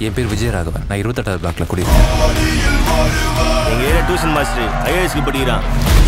என் பேர் விஜயராகவன் நான் இருபத்தெட்டாவது பிளாக்ல குடியிருக்கேன் எங்கள் ஏரியா டியூஷன் மாஸ்டர் ஐஏஎஸ்க்கு படிக்கிறான்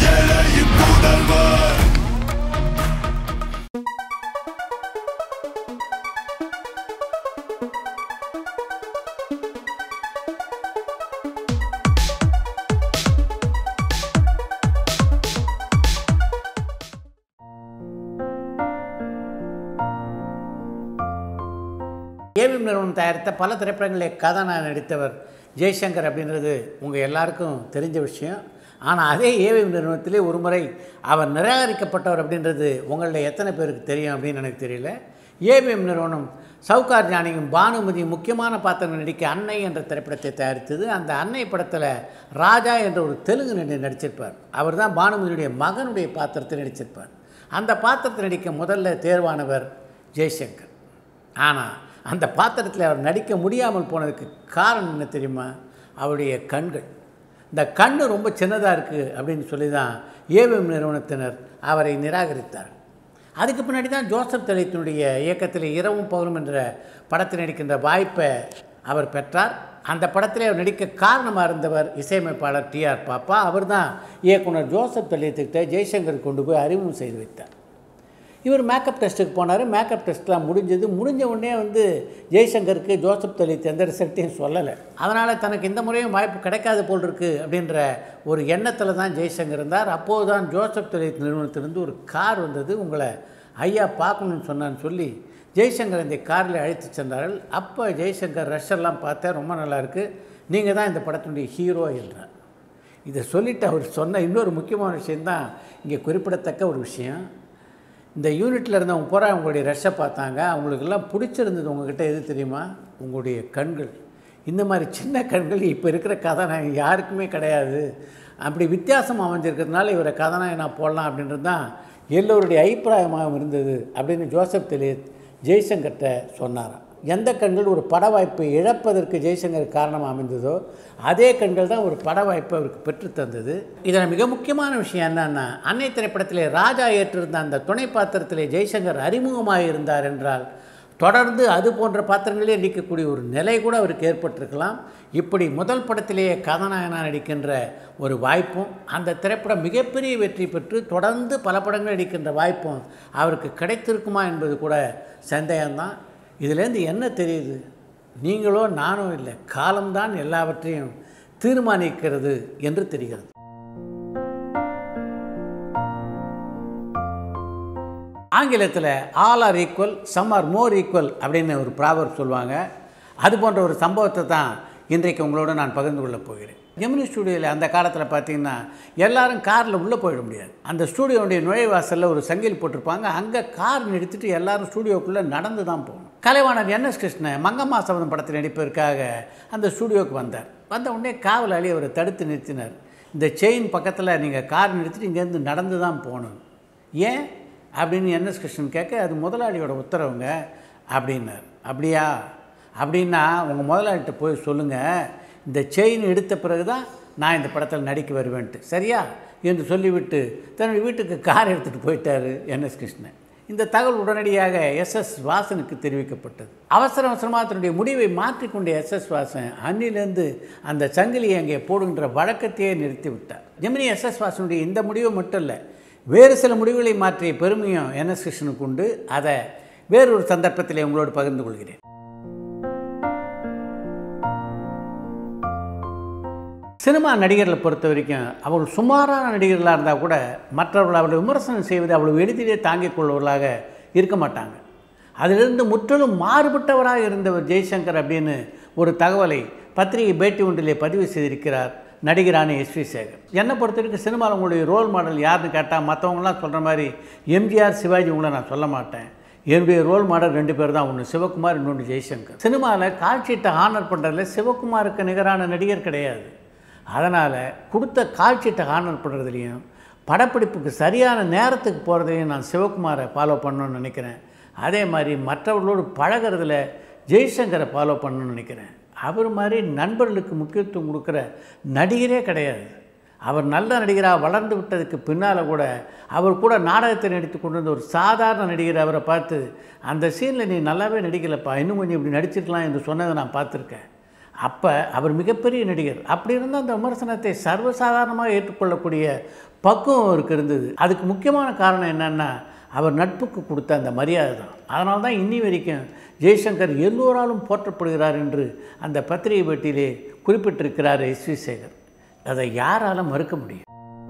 ஏவிஎம் நிறுவனம் தயாரித்த பல திரைப்படங்களில் கதாநாயகன் நடித்தவர் ஜெய்சங்கர் அப்படின்றது உங்கள் எல்லாருக்கும் தெரிஞ்ச விஷயம் ஆனால் அதே ஏவிஎம் நிறுவனத்திலே ஒரு முறை அவர் நிராகரிக்கப்பட்டவர் அப்படின்றது உங்களில் எத்தனை பேருக்கு தெரியும் அப்படின்னு எனக்கு தெரியல ஏவிஎம் நிறுவனம் சவுகார் ஜானியும் பானுமதியும் முக்கியமான பாத்திரம் நடிக்க அன்னை என்ற திரைப்படத்தை தயாரித்தது அந்த அன்னை படத்தில் ராஜா என்ற ஒரு தெலுங்கு நடி நடிச்சிருப்பார் அவர் தான் பானுமதியுடைய மகனுடைய பாத்திரத்தில் நடிச்சிருப்பார் அந்த பாத்திரத்தில் நடிக்க முதல்ல தேர்வானவர் ஜெய்சங்கர் ஆனால் அந்த பாத்திரத்தில் அவர் நடிக்க முடியாமல் போனதுக்கு காரணம் என்ன தெரியுமா அவருடைய கண்கள் இந்த கண் ரொம்ப சின்னதாக இருக்குது அப்படின்னு சொல்லி தான் ஏவிஎம் நிறுவனத்தினர் அவரை நிராகரித்தார் அதுக்கு பின்னாடி தான் ஜோசப் தலித்தினுடைய இயக்கத்தில் இரவும் பகலும் என்ற படத்தில் நடிக்கின்ற வாய்ப்பை அவர் பெற்றார் அந்த படத்தில் அவர் நடிக்க காரணமாக இருந்தவர் இசையமைப்பாளர் டிஆர் பாப்பா அவர் தான் இயக்குனர் ஜோசப் தலித்துக்கிட்ட ஜெய்சங்கர் கொண்டு போய் அறிமுகம் செய்து வைத்தார் இவர் மேக்கப் டெஸ்ட்டுக்கு போனார் மேக்கப் டெஸ்ட்லாம் முடிஞ்சது முடிஞ்ச உடனே வந்து ஜெய்சங்கருக்கு ஜோசப் தலித் எந்த ரிசல்ட்டையும் சொல்லலை அதனால் தனக்கு இந்த முறையும் வாய்ப்பு கிடைக்காது போல் இருக்குது அப்படின்ற ஒரு எண்ணத்தில் தான் ஜெய்சங்கர் இருந்தார் அப்போது தான் ஜோசப் தலித் நிறுவனத்திலிருந்து ஒரு கார் வந்தது உங்களை ஐயா பார்க்கணும்னு சொன்னான்னு சொல்லி ஜெய்சங்கர் இந்த காரில் அழைத்து சென்றார்கள் அப்போ ஜெய்சங்கர் ரஷ்ஷெல்லாம் பார்த்தேன் ரொம்ப நல்லா இருக்குது நீங்கள் தான் இந்த படத்தினுடைய ஹீரோ என்றார் இதை சொல்லிவிட்டு அவர் சொன்ன இன்னொரு முக்கியமான விஷயந்தான் இங்கே குறிப்பிடத்தக்க ஒரு விஷயம் இந்த யூனிட்டில் இருந்தவங்க பூரா உங்களுடைய ரஷ்ஷை பார்த்தாங்க அவங்களுக்கெல்லாம் பிடிச்சிருந்தது உங்ககிட்ட எது தெரியுமா உங்களுடைய கண்கள் இந்த மாதிரி சின்ன கண்கள் இப்போ இருக்கிற கதாநாயகன் யாருக்குமே கிடையாது அப்படி வித்தியாசம் அமைஞ்சிருக்கிறதுனால இவரை கதாநாயகனாக போடலாம் அப்படின்றது தான் எல்லோருடைய அபிப்பிராயமாகவும் இருந்தது அப்படின்னு ஜோசப் தெலித் ஜெய்சங்கர்கிட்ட சொன்னாராம் எந்த கண்கள் ஒரு பட வாய்ப்பை இழப்பதற்கு ஜெய்சங்கர் காரணமாக அமைந்ததோ அதே கண்கள் தான் ஒரு பட வாய்ப்பை அவருக்கு பெற்றுத் தந்தது இதில் மிக முக்கியமான விஷயம் என்னன்னா அன்னை திரைப்படத்திலே ராஜா ஏற்றிருந்த அந்த துணை பாத்திரத்திலே ஜெய்சங்கர் அறிமுகமாக இருந்தார் என்றால் தொடர்ந்து அது போன்ற பாத்திரங்களே நடிக்கக்கூடிய ஒரு நிலை கூட அவருக்கு ஏற்பட்டிருக்கலாம் இப்படி முதல் படத்திலேயே கதாநாயகனாக நடிக்கின்ற ஒரு வாய்ப்பும் அந்த திரைப்படம் மிகப்பெரிய வெற்றி பெற்று தொடர்ந்து பல படங்கள் நடிக்கின்ற வாய்ப்பும் அவருக்கு கிடைத்திருக்குமா என்பது கூட சந்தேகம்தான் இதிலேருந்து என்ன தெரியுது நீங்களோ நானோ இல்லை காலம்தான் எல்லாவற்றையும் தீர்மானிக்கிறது என்று தெரிகிறது ஆங்கிலத்தில் all are equal some are more equal அப்படின்னு ஒரு ப்ராவர் சொல்லுவாங்க அது போன்ற ஒரு சம்பவத்தை தான் இன்றைக்கு உங்களோட நான் பகிர்ந்து கொள்ளப் போகிறேன் ஜெமினி ஸ்டூடியோவில் அந்த காலத்தில் பார்த்தீங்கன்னா எல்லாரும் காரில் உள்ளே போயிட முடியாது அந்த ஸ்டூடியோடைய நுழைவாசலில் ஒரு சங்கிலி போட்டிருப்பாங்க அங்கே கார் நிறுத்திட்டு எல்லாரும் ஸ்டூடியோக்குள்ளே நடந்து தான் போகணும் கலைவாணர் என் எஸ் கிருஷ்ணன் மங்கம்மா சபதம் படத்தில் நடிப்பதற்காக அந்த ஸ்டூடியோவுக்கு வந்தார் வந்த உடனே காவலாளி அவரை தடுத்து நிறுத்தினார் இந்த செயின் பக்கத்தில் நீங்கள் கார் நிறுத்திட்டு இங்கேருந்து நடந்து தான் போகணும் ஏன் அப்படின்னு என்எஸ் கிருஷ்ணன் கேட்க அது முதலாளியோட உத்தரவுங்க அப்படின்னார் அப்படியா அப்படின்னா உங்கள் முதலாளிகிட்ட போய் சொல்லுங்கள் இந்த செயின் எடுத்த பிறகு தான் நான் இந்த படத்தில் நடிக்க வருவேன்ட்டு சரியா என்று சொல்லிவிட்டு தன்னுடைய வீட்டுக்கு கார் எடுத்துகிட்டு போயிட்டார் என்எஸ் கிருஷ்ணன் இந்த தகவல் உடனடியாக எஸ்எஸ் வாசனுக்கு தெரிவிக்கப்பட்டது அவசர அவசரமாக தன்னுடைய முடிவை மாற்றிக்கொண்ட எஸ்எஸ் வாசன் அன்னிலேருந்து அந்த சங்கிலியை அங்கே போடுகின்ற வழக்கத்தையே நிறுத்தி விட்டார் ஜெமினி எஸ்எஸ் வாசனுடைய இந்த முடிவு மட்டும் இல்லை வேறு சில முடிவுகளை மாற்றிய பெருமையும் என்எஸ் கிருஷ்ணனுக்கு உண்டு அதை வேறொரு சந்தர்ப்பத்தில் உங்களோடு பகிர்ந்து கொள்கிறேன் சினிமா நடிகர்களை பொறுத்த வரைக்கும் அவர்கள் சுமாரான நடிகர்களாக இருந்தால் கூட மற்றவர்கள் அவர்களை விமர்சனம் செய்வதை அவ்வளவு எளிதிலே தாங்கிக் கொள்வர்களாக இருக்க மாட்டாங்க அதிலிருந்து முற்றிலும் மாறுபட்டவராக இருந்தவர் ஜெய்சங்கர் அப்படின்னு ஒரு தகவலை பத்திரிகை பேட்டி ஒன்றிலே பதிவு செய்திருக்கிறார் நடிகரான எஸ் வி சேகர் என்னை பொறுத்த வரைக்கும் சினிமாவில் உங்களுடைய ரோல் மாடல் யாருன்னு கேட்டால் மற்றவங்களாம் சொல்கிற மாதிரி எம்ஜிஆர் சிவாஜி உங்களை நான் சொல்ல மாட்டேன் என்னுடைய ரோல் மாடல் ரெண்டு பேர் தான் ஒன்று சிவகுமார் இன்னொன்று ஜெய்சங்கர் சினிமாவில் காட்சியிட்ட ஹானர் பண்ணுறதுல சிவகுமாருக்கு நிகரான நடிகர் கிடையாது அதனால் கொடுத்த காட்சியிட்ட ஹானர் பண்ணுறதுலையும் படப்பிடிப்புக்கு சரியான நேரத்துக்கு போகிறதுலையும் நான் சிவகுமாரை ஃபாலோ பண்ணணும்னு நினைக்கிறேன் அதே மாதிரி மற்றவர்களோடு பழகிறதுல ஜெய்சங்கரை ஃபாலோ பண்ணணும்னு நினைக்கிறேன் அவர் மாதிரி நண்பர்களுக்கு முக்கியத்துவம் கொடுக்குற நடிகரே கிடையாது அவர் நல்ல நடிகராக வளர்ந்து விட்டதுக்கு பின்னால் கூட அவர் கூட நாடகத்தை நடித்து கொண்டு வந்த ஒரு சாதாரண நடிகர் அவரை பார்த்து அந்த சீனில் நீ நல்லாவே நடிக்கலப்பா இன்னும் கொஞ்சம் இப்படி நடிச்சிருக்கலாம் என்று சொன்னதை நான் பார்த்துருக்கேன் அப்போ அவர் மிகப்பெரிய நடிகர் அப்படி இருந்த அந்த விமர்சனத்தை சர்வசாதாரணமாக ஏற்றுக்கொள்ளக்கூடிய பக்குவம் அவருக்கு இருந்தது அதுக்கு முக்கியமான காரணம் என்னென்னா அவர் நட்புக்கு கொடுத்த அந்த மரியாதை தான் அதனால தான் இன்னி வரைக்கும் ஜெய்சங்கர் எல்லோராலும் போற்றப்படுகிறார் என்று அந்த பத்திரிகை பேட்டியிலே குறிப்பிட்டிருக்கிறார் எஸ் வி சேகர் அதை யாரால மறுக்க முடியும்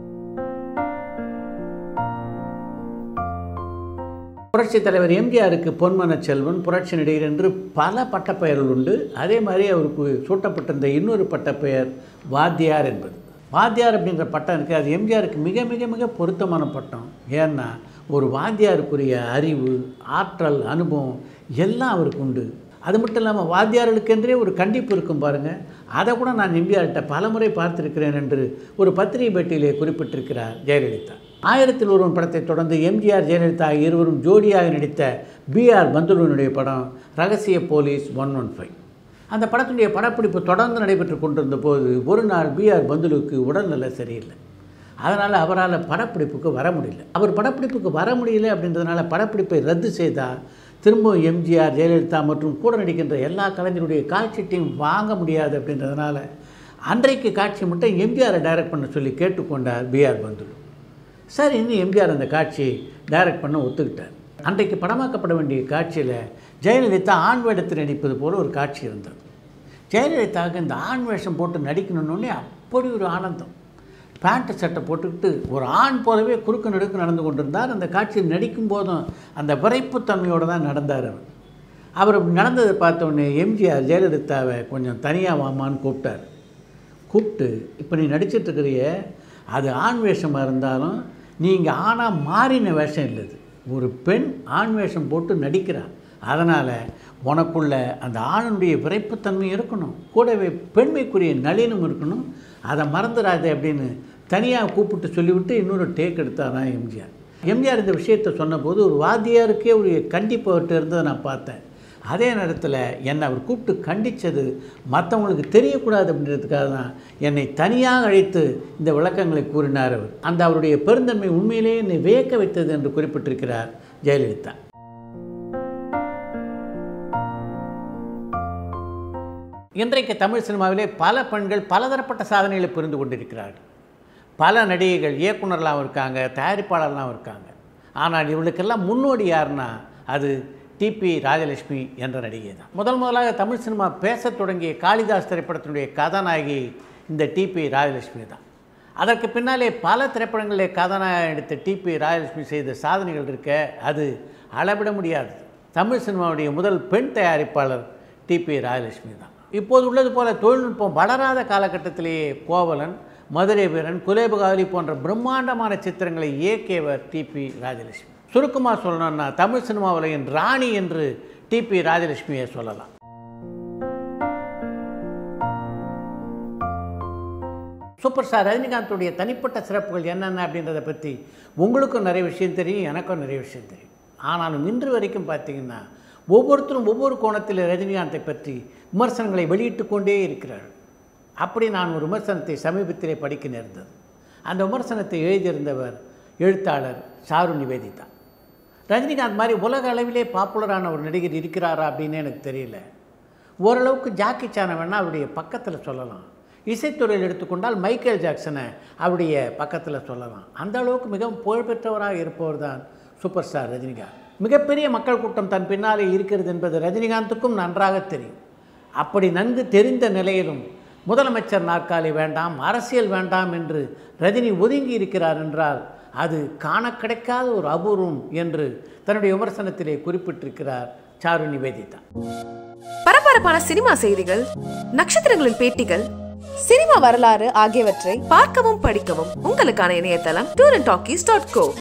புரட்சித் தலைவர் எம்ஜிஆருக்கு பொன்மன செல்வன் புரட்சி நடிகர் என்று பல பட்டப்பெயர்கள் உண்டு அதே மாதிரி அவருக்கு சூட்டப்பட்டிருந்த இன்னொரு பட்டப்பெயர் வாத்தியார் என்பது வாத்தியார் அப்படின்ற பட்டம் இருக்குது அது எம்ஜிஆருக்கு மிக மிக மிக பொருத்தமான பட்டம் ஏன்னா ஒரு வாத்தியாருக்குரிய அறிவு ஆற்றல் அனுபவம் எல்லாம் அவருக்கு உண்டு அது மட்டும் இல்லாமல் வாத்தியார்களுக்கென்றே ஒரு கண்டிப்பு இருக்கும் பாருங்கள் அதை கூட நான் எம்ஜிஆர்கிட்ட பலமுறை பார்த்திருக்கிறேன் என்று ஒரு பத்திரிகை பேட்டியிலே குறிப்பிட்டிருக்கிறார் ஜெயலலிதா ஆயிரத்தில் ஒருவன் படத்தை தொடர்ந்து எம்ஜிஆர் ஜெயலலிதா இருவரும் ஜோடியாக நடித்த பிஆர் பந்துலுனுடைய படம் ரகசிய போலீஸ் ஒன் ஒன் ஃபைவ் அந்த படத்துடைய படப்பிடிப்பு தொடர்ந்து நடைபெற்று கொண்டிருந்த போது ஒரு நாள் பிஆர் பந்துலுக்கு உடல்நிலை சரியில்லை அதனால் அவரால் படப்பிடிப்புக்கு வர முடியல அவர் படப்பிடிப்புக்கு வர முடியல அப்படின்றதுனால படப்பிடிப்பை ரத்து செய்தால் திரும்பவும் எம்ஜிஆர் ஜெயலலிதா மற்றும் கூட நடிக்கின்ற எல்லா கலைஞருடைய காட்சிட்டையும் வாங்க முடியாது அப்படின்றதுனால அன்றைக்கு காட்சி மட்டும் எம்ஜிஆரை டைரக்ட் பண்ண சொல்லி கேட்டுக்கொண்டார் பிஆர் பந்துலு சரி இன்னும் எம்ஜிஆர் அந்த காட்சியை டைரக்ட் பண்ண ஒத்துக்கிட்டார் அன்றைக்கு படமாக்கப்பட வேண்டிய காட்சியில் ஜெயலலிதா ஆண் வேடத்தில் நடிப்பது போல ஒரு காட்சி இருந்தது ஜெயலலிதாவுக்கு இந்த ஆண் வேஷம் போட்டு நடிக்கணுன்னே அப்படி ஒரு ஆனந்தம் பேண்ட்டு சட்டை போட்டுக்கிட்டு ஒரு ஆண் போலவே குறுக்கு நடுக்கு நடந்து கொண்டிருந்தார் அந்த காட்சியில் நடிக்கும் போதும் அந்த விரைப்புத்தன்மையோடு தான் நடந்தார் அவர் அவர் அப்படி நடந்ததை பார்த்த உடனே எம்ஜிஆர் ஜெயலலிதாவை கொஞ்சம் தனியாக வாமான்னு கூப்பிட்டார் கூப்பிட்டு இப்போ நீ நடிச்சிட்டு இருக்கிறிய அது ஆண் வேஷமாக இருந்தாலும் நீங்கள் ஆணாக மாறின வேஷம் இல்லை இது ஒரு பெண் ஆண் வேஷம் போட்டு நடிக்கிறான் அதனால் உனக்குள்ள அந்த ஆணுடைய விரைப்புத்தன்மை இருக்கணும் கூடவே பெண்மைக்குரிய நளினம் இருக்கணும் அதை மறந்துடாதே அப்படின்னு தனியாக கூப்பிட்டு சொல்லிவிட்டு இன்னொரு டேக் எடுத்தாராம் எம்ஜிஆர் எம்ஜிஆர் இந்த விஷயத்தை சொன்னபோது ஒரு வாத்தியாருக்கே ஒரு கண்டிப்பு அவர்கிட்ட இருந்ததை நான் பார்த்தேன் அதே நேரத்தில் என்னை அவர் கூப்பிட்டு கண்டித்தது மற்றவங்களுக்கு தெரியக்கூடாது அப்படின்றதுக்காக தான் என்னை தனியாக அழைத்து இந்த விளக்கங்களை கூறினார் அவர் அந்த அவருடைய பெருந்தன்மை உண்மையிலேயே என்னை வியக்க வைத்தது என்று குறிப்பிட்டிருக்கிறார் ஜெயலலிதா இன்றைக்கு தமிழ் சினிமாவிலே பல பெண்கள் பலதரப்பட்ட சாதனைகளை புரிந்து கொண்டிருக்கிறார்கள் பல நடிகைகள் இயக்குனர்லாம் இருக்காங்க தயாரிப்பாளர்லாம் இருக்காங்க ஆனால் இவளுக்கெல்லாம் முன்னோடி யாருன்னா அது டிபி ராஜலட்சுமி என்ற நடிகை தான் முதல் முதலாக தமிழ் சினிமா பேசத் தொடங்கிய காளிதாஸ் திரைப்படத்தினுடைய கதாநாயகி இந்த டிபி ராஜலட்சுமி தான் அதற்கு பின்னாலே பல திரைப்படங்களிலே கதாநாயகன் எடுத்த டிபி ராஜலட்சுமி செய்த சாதனைகள் இருக்க அது அளவிட முடியாதது தமிழ் சினிமாவுடைய முதல் பெண் தயாரிப்பாளர் டிபி ராஜலட்சுமி தான் இப்போது உள்ளது போல தொழில்நுட்பம் வளராத காலகட்டத்திலேயே கோவலன் மதுரை வீரன் குலேபகாவலி போன்ற பிரம்மாண்டமான சித்திரங்களை இயக்கியவர் டிபி ராஜலட்சுமி சுருக்கமாக சொல்லணும்னா தமிழ் சினிமா உலகின் ராணி என்று டிபி ராஜலட்சுமியை சொல்லலாம் சூப்பர் ஸ்டார் ரஜினிகாந்துடைய தனிப்பட்ட சிறப்புகள் என்னென்ன அப்படின்றத பற்றி உங்களுக்கும் நிறைய விஷயம் தெரியும் எனக்கும் நிறைய விஷயம் தெரியும் ஆனாலும் இன்று வரைக்கும் பார்த்தீங்கன்னா ஒவ்வொருத்தரும் ஒவ்வொரு கோணத்தில் ரஜினிகாந்தை பற்றி விமர்சனங்களை வெளியிட்டு கொண்டே இருக்கிறார்கள் அப்படி நான் ஒரு விமர்சனத்தை சமீபத்திலே படிக்க நேர்ந்தது அந்த விமர்சனத்தை எழுதியிருந்தவர் எழுத்தாளர் சாரு நிவேதிதா ரஜினிகாந்த் மாதிரி உலக அளவிலே பாப்புலரான ஒரு நடிகர் இருக்கிறாரா அப்படின்னு எனக்கு தெரியல ஓரளவுக்கு ஜாக்கி சானை வேணால் அவருடைய பக்கத்தில் சொல்லலாம் இசைத்துறையில் எடுத்துக்கொண்டால் மைக்கேல் ஜாக்சனை அவருடைய பக்கத்தில் சொல்லலாம் அந்த அளவுக்கு மிகவும் புகழ்பெற்றவராக இருப்பவர் தான் சூப்பர் ஸ்டார் ரஜினிகாந்த் மிகப்பெரிய மக்கள் கூட்டம் தன் பின்னாலே இருக்கிறது என்பது ரஜினிகாந்துக்கும் நன்றாக தெரியும் அப்படி நன்கு தெரிந்த நிலையிலும் முதலமைச்சர் நாற்காலி வேண்டாம் அரசியல் வேண்டாம் என்று ரஜினி ஒதுங்கி இருக்கிறார் என்றால் அது காண கிடைக்காத ஒரு அபூர்வம் என்று தன்னுடைய விமர்சனத்திலே குறிப்பிட்டிருக்கிறார் சாரு நிவேதிதா பரபரப்பான சினிமா செய்திகள் நட்சத்திரங்களின் பேட்டிகள் சினிமா வரலாறு ஆகியவற்றை பார்க்கவும் படிக்கவும் உங்களுக்கான இணையதளம் tour and talkies dot go